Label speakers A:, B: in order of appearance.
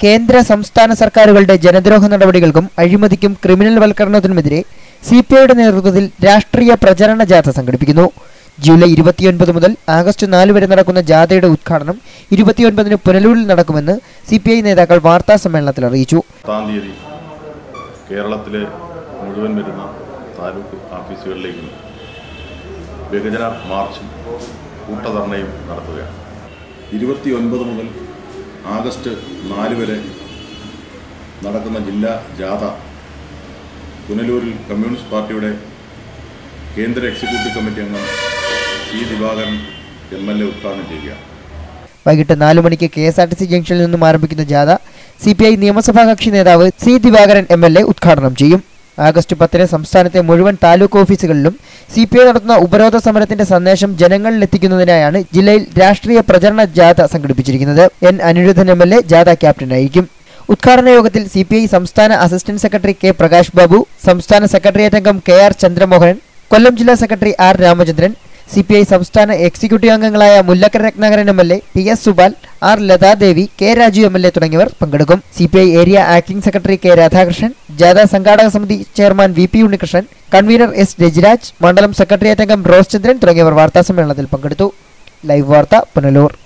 A: കേന്ദ്ര സംസ്ഥാന സർക്കാരുകളുടെ ജനദ്രോഹ നടപടികൾക്കും അഴിമതിക്കും ക്രിമിനൽ വൽക്കരണത്തിനുമെതിരെ സി പി ഐയുടെ നേതൃത്വത്തിൽ രാഷ്ട്രീയ പ്രചരണ ജാഥ സംഘടിപ്പിക്കുന്നു ജൂലൈ ഇരുപത്തിയൊൻപത് മുതൽ ആഗസ്റ്റ് നാല് വരെ നടക്കുന്ന ജാഥയുടെ ഉദ്ഘാടനം ഇരുപത്തിയൊൻപതിന് പുനലൂരിൽ നടക്കുമെന്ന് സി പി ഐ നേതാക്കൾ വാർത്താ സമ്മേളനത്തിൽ അറിയിച്ചു
B: പത്താം തീയതി കേരളത്തിലെ മുഴുവൻ വരുന്ന താലൂക്ക് ഓഫീസുകളിലേക്കും വിഭജന മാർച്ചും കൂട്ടധർണയും നടത്തുകയാണ് ഇരുപത്തി ഒൻപത് മുതൽ ആഗസ്റ്റ് നാല് വരെ നടക്കുന്ന ജില്ലാ ജാഥ പുനലൂരിൽ കമ്മ്യൂണിസ്റ്റ് പാർട്ടിയുടെ കേന്ദ്ര എക്സിക്യൂട്ടീവ് കമ്മിറ്റി അംഗം C Divakaran M L A ഉദ്ഘാടനം ചെയ്യുകയാണ്
A: വൈകിട്ട് നാലു മണിക്ക് K S R T C ജംഗ്ഷനിൽ നിന്നും ആരംഭിക്കുന്ന ജാഥ സി പി ഐ നിയമസഭാ കക്ഷി നേതാവ് C Divakaran M L A ഉദ്ഘാടനം ചെയ്യും ആഗസ്റ്റ് പത്തിന് സംസ്ഥാനത്തെ മുഴുവൻ താലൂക്ക് ഓഫീസുകളിലും സി പി ഐ നടത്തുന്ന ഉപരോധ സമരത്തിന്റെ സന്ദേശം ജനങ്ങളിലെത്തിക്കുന്നതിനായാണ് ജില്ലയിൽ രാഷ്ട്രീയ പ്രചരണ ജാഥ സംഘടിപ്പിച്ചിരിക്കുന്നത് N Anirudhan M L A ജാഥ ക്യാപ്റ്റനായിരിക്കും ഉദ്ഘാടന യോഗത്തിൽ സി പി ഐ സംസ്ഥാന assistant secretary K Prakash Babu സംസ്ഥാന സെക്രട്ടേറിയറ്റ് അംഗം കെ ആർ ചന്ദ്രമോഹനൻ കൊല്ലം ജില്ലാ secretary R Ramachandran C P I സംസ്ഥാന എക്സിക്യൂട്ടീവ് അംഗങ്ങളായ Mullakkara Ratnakaran M L A P S Subal R Lathadevi K Raju M L A തുടങ്ങിയവർ പങ്കെടുക്കും C P I area acting secretary K Radhakrishnan ജാഥ സംഘാടക സമിതി chairman V P Unnikrishnan convener S Rajiraj മണ്ഡലം സെക്രട്ടേറിയറ്റ് അംഗം റോസ് ചന്ദ്രൻ തുടങ്ങിയവർ വാർത്താസമ്മേളനത്തിൽ പങ്കെടുത്തു ലൈവ് വാർത്ത പുനലൂർ